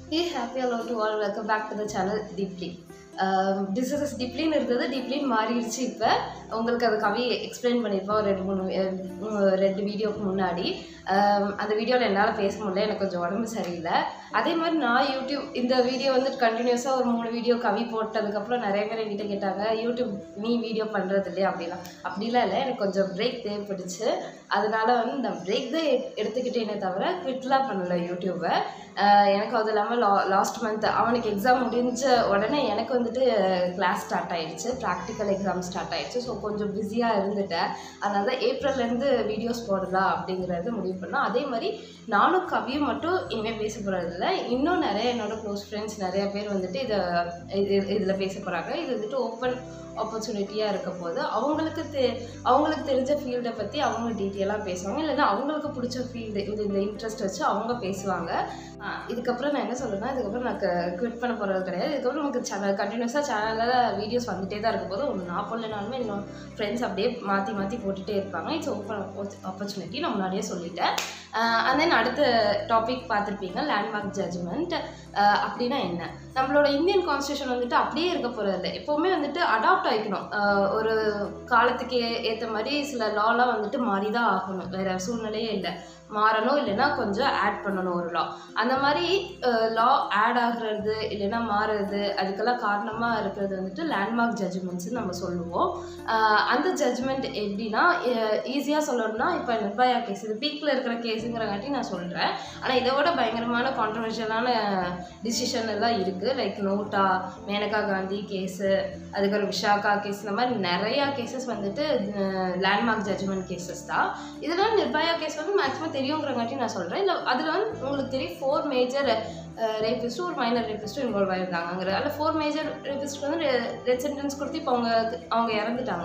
Hey, happy hello to all. Welcome back to the channel Deeply. This is டிப்ளின்னு இருந்தது டிப்ளின் மாறிடுச்சு இப்போ உங்களுக்கு அது கவி எக்ஸ்பிளைன் பண்ணியிருப்போம் ஒரு ரெண்டு மூணு அஹ், உம், ரெண்டு வீடியோக்கு முன்னாடி Um, அந்த வீடியோவில் என்னால் பேச முடியல எனக்கு கொஞ்சம் உடம்பு சரியில்லை அதே மாதிரி நான் யூடியூப் இந்த வீடியோ வந்து கண்டினியூஸாக ஒரு மூணு வீடியோ கவி போட்டதுக்கப்புறம் நிறைய பேர் என்கிட்ட கேட்டாங்க யூடியூப் நீ வீடியோ பண்ணுறது இல்லையா அப்படிலாம் அப்படிலாம் இல்லை எனக்கு கொஞ்சம் பிரேக் தேவைப்பட்டுச்சு அதனால வந்து இந்த பிரேக் தான் எ- எடுத்துக்கிட்டேனே தவிர குவிட்லாம் பண்ணல யூடியூப்பை ஆஹ் எனக்கு அது இல்லாமல் லா லாஸ்ட் மந்த் அவனுக்கு எக்ஸாம் முடிஞ்ச உடனே எனக்கு வந்துட்டு கிளாஸ் ஸ்டார்ட் ஆயிடுச்சு ப்ராக்டிக்கல் எக்ஸாம் ஸ்டார்ட் ஆயிடுச்சு ஸோ கொஞ்சம் பிஸியாக இருந்துட்டேன் அதனால தான் ஏப்ரல்லேருந்து வீடியோஸ் போடலாம் அப்படிங்கிறது முடிவு பண்ணோம் அதே மாதிரி நானும் கவியும் மட்டும் இனிமேல் பேச போகிறதில்ல இன்னும் நிறைய என்னோட க்ளோஸ் ஃப்ரெண்ட்ஸ் நிறைய பேர் வந்துட்டு இதை இதில் பேச போகிறாங்க இது வந்துட்டு ஓப்பன் ஆப்பர்ச்சுனிட்டியாக இருக்க போது அவங்களுக்கு தெ அவங்களுக்கு தெரிஞ்ச ஃபீல்டை பற்றி அவங்க டீட்டெயிலாக பேசுவாங்க இல்லைன்னா அவங்களுக்கு பிடிச்ச ஃபீல்டு இந்த இந்த இன்ட்ரெஸ்ட் வச்சு அவங்க பேசுவாங்க ஆ, இதுக்கப்புறம் நான் என்ன சொல்றேன்னா இதுக்கப்புறம் நான் குவிட் பண்ண போகிறது கிடையாது இதுக்கப்புறம் நமக்கு சேனல் கண்டினியூஸாக சேனலில் வீடியோஸ் வந்துட்டே தான் இருக்க போது ஒரு நான் போடலனாலுமே இன்னும் ஃப்ரெண்ட்ஸ் அப்படியே மாற்றி மாற்றி போட்டுகிட்டே இருப்பாங்க இட்ஸ் ஓப்பன் ஆப்பர்ச்சுனிட்டி நான் முன்னாடியே சொல்லிட்டேன் அண்ட் தென் அடுத்த டாபிக் பார்த்துருப்பீங்க லேண்ட்மார்க் ஜட்ஜ்மெண்ட் அப்படின்னா என்ன நம்மளோட இந்தியன் கான்ஸ்டியூஷன் வந்துட்டு அப்படியே இருக்க போகிறது இல்லை எப்போவுமே வந்துட்டு அடாப்ட் ஆகிக்கணும் ஆஹ் ஒரு காலத்துக்கு ஏற்ற மாதிரி சில லாலாம் வந்துட்டு மாறி தான் ஆகணும் வேற சூழ்நிலையே இல்லை மாறணும் இல்லைன்னா கொஞ்சம் ஆட் பண்ணணும் ஒரு லா அந்த மாதிரி லா ஆட் ஆகுறது இல்லைன்னா மாறுறது அதுக்கெல்லாம் காரணமாக இருக்கிறது வந்துட்டு லேண்ட்மார்க் ஜட்ஜ்மெண்ட்ஸ்னு நம்ம சொல்லுவோம் ஆஹ் அந்த ஜட்ஜ்மெண்ட் எப்படின்னா ஈஸியாக சொல்லணும்னா இப்போ நிர்பயா கேஸ் இது பீக்கில் இருக்கிற கேஸுங்கிறங்காட்டி நான் சொல்கிறேன் ஆனால் இதை விட பயங்கரமான கான்ட்ரவர்ஷியலான டிசிஷன் எல்லாம் இருக்குது like NOTA Maneka Gandhi case அதுக்கப்புறம் விஷாகா கேஸ் இந்த மாதிரி நிறையா கேசஸ் வந்துட்டு லேண்ட்மார்க் ஜட்ஜ்மெண்ட் கேசஸ் தான் இதில் நிர்பயா கேஸ் வந்து மேக்ஸிமம் தெரியுங்கிறங்காட்டி நான் சொல்கிறேன் இல்லை அதில் வந்து உங்களுக்கு தெரியும் ஃபோர் மேஜர் ரேபிஸ்ட்டும் ஒரு மைனர் ரேபிஸ்ட்டும் இன்வால்வ் ஆயிருந்தாங்கிற அதில் ஃபோர் மேஜர் ரேபிஸ்ட் வந்து ரெட் சென்டென்ஸ் கொடுத்து இப்போ அவங்க அவங்க இறந்துட்டாங்க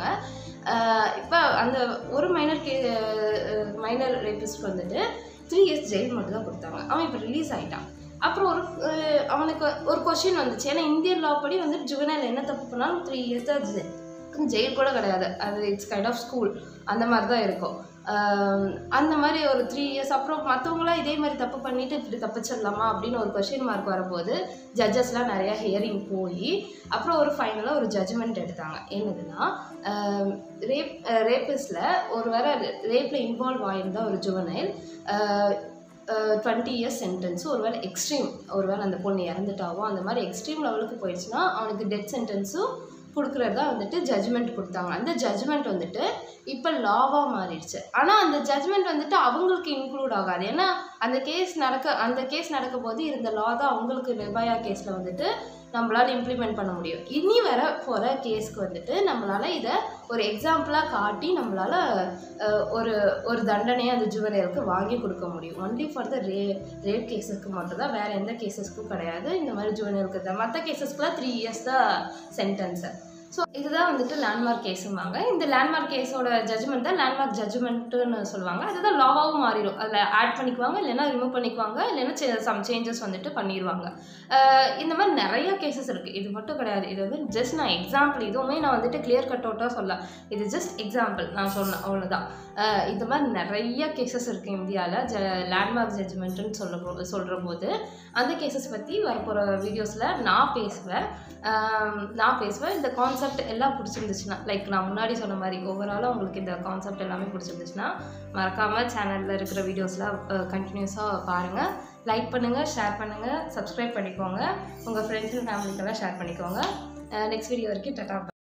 இப்போ அந்த ஒரு மைனர் கே மைனர் ரேபிஸ்ட் வந்துட்டு த்ரீ இயர்ஸ் ஜெயில் மட்டும் தான் கொடுத்தாங்க அவன் இப்போ ரிலீஸ் ஆகிட்டான் அப்புறம் ஒரு அஹ், அவனுக்கு ஒரு கொஷின் வந்துச்சு ஏன்னா இந்தியன் லா படி வந்துட்டு ஜுவனைல் என்ன தப்பு பண்ணாலும் த்ரீ இயர்ஸ் தான் ஜெ- ஜெயில் கூட கிடையாது அது இட்ஸ் கைண்ட் ஆஃப் ஸ்கூல் அந்த மாதிரி தான் இருக்கும் ஆம், அந்த மாதிரி ஒரு த்ரீ இயர்ஸ் அப்புறம் மற்றவங்களாம் இதே மாதிரி தப்பு பண்ணிட்டு இப்படி தப்பிச்சிடலாமா அப்படின்னு ஒரு கொஷின் மார்க் வரும்போது ஜட்ஜஸ்லாம் நிறையா ஹியரிங் போய் அப்புறம் ஒரு ஃபைனலாக ஒரு ஜட்ஜ்மெண்ட் எடுத்தாங்க என்னதுன்னா ரேப் ரேப்பிஸில் ஒரு வேற ரேப்பில் இன்வால்வ் ஆயிருந்தா ஒரு ஜுவனைல் டுவெண்ட்டி இயர்ஸ் சென்டென்ஸு ஒருவேளை எக்ஸ்ட்ரீம் ஒருவேளை அந்த பொண்ணு இறந்துட்டாவோ அந்த மாதிரி எக்ஸ்ட்ரீம் லெவலுக்கு போயிடுச்சுன்னா அவனுக்கு டெத் சென்டென்ஸும் கொடுக்குறது தான் வந்துட்டு ஜட்ஜ்மெண்ட் கொடுத்தாங்க அந்த ஜட்ஜ்மெண்ட் வந்துட்டு இப்போ லாவாக மாறிடுச்சு ஆனால் அந்த ஜட்ஜ்மெண்ட் வந்துட்டு அவங்களுக்கு இன்க்ளூட் ஆகாது ஏன்னா அந்த கேஸ் நடக்க அந்த கேஸ் நடக்க போது இருந்த லா தான் அவங்களுக்கு நிர்பயா கேஸில் வந்துட்டு நம்மளால் இம்ப்ளிமெண்ட் பண்ண முடியும் இனி வர போகிற கேஸ்க்கு வந்துட்டு நம்மளால் இதை ஒரு எக்ஸாம்பிளாக காட்டி நம்மளால் ஒரு ஒரு தண்டனையை அந்த ஜுவனருக்கு வாங்கி கொடுக்க முடியும் ஒன்லி ஃபார் த ரே ரேப் கேஸஸ்க்கு மட்டும்தான் வேறு எந்த கேசஸ்க்கும் கிடையாது இந்த மாதிரி ஜுவனருக்கு தான் மற்ற கேசஸ்க்குலாம் த்ரீ இயர்ஸ் தான் சென்டென்ஸு ஸோ இதுதான் வந்துட்டு லேண்ட்மார்க் கேஸும்பாங்க இந்த லேண்ட்மார்க் கேஸோட ஜட்ஜ்மெண்ட் தான் லேண்ட்மார்க் ஜட்ஜ்மெண்ட்டுன்னு சொல்லுவாங்க அதுதான் லாவாகவும் மாறிடும் அதில் ஆட் பண்ணிக்குவாங்க இல்லைன்னா ரிமூவ் பண்ணிக்குவாங்க இல்லைன்னா சம் சேஞ்சஸ் வந்துட்டு பண்ணிடுவாங்க அஹ் இந்த மாதிரி நிறைய கேசஸ் இருக்குது இது மட்டும் கிடையாது இது வந்து ஜஸ்ட் நான் எக்ஸாம்பிள் இதுவுமே நான் வந்துட்டு கிளியர் கட் அவுட்டாக சொல்ல இது ஜஸ்ட் எக்ஸாம்பிள் நான் சொன்னேன் அவ்வளோதான் அஹ் இந்த மாதிரி நிறைய கேசஸ் இருக்குது இந்தியாவில் ஜ லேண்ட்மார்க் ஜட்ஜ்மெண்ட்டுன்னு சொல்ல போ சொல்கிற போது அந்த கேசஸ் பற்றி வரப்போகிற வீடியோஸில் நான் பேசுவேன் ஆம், நான் பேசுவேன் இந்த கான்செப்ட் எல்லாம் பிடிச்சிருந்துச்சுன்னா லைக் நான் முன்னாடி சொன்ன மாதிரி ஓவராலாக உங்களுக்கு இந்த கான்செப்ட் எல்லாமே பிடிச்சிருந்துச்சுன்னா மறக்காமல் சேனலில் இருக்கிற வீடியோஸ்லாம் கண்டினியூஸாக பாருங்கள் லைக் பண்ணுங்கள் ஷேர் பண்ணுங்கள் சப்ஸ்கிரைப் பண்ணிக்கோங்க உங்கள் ஃப்ரெண்ட்ஸ் அண்ட் ஃபேமிலிக்கெல்லாம் ஷேர் பண்ணிக்கோங்க நெக்ஸ்ட் வீடியோ வரைக்கும் டட்டா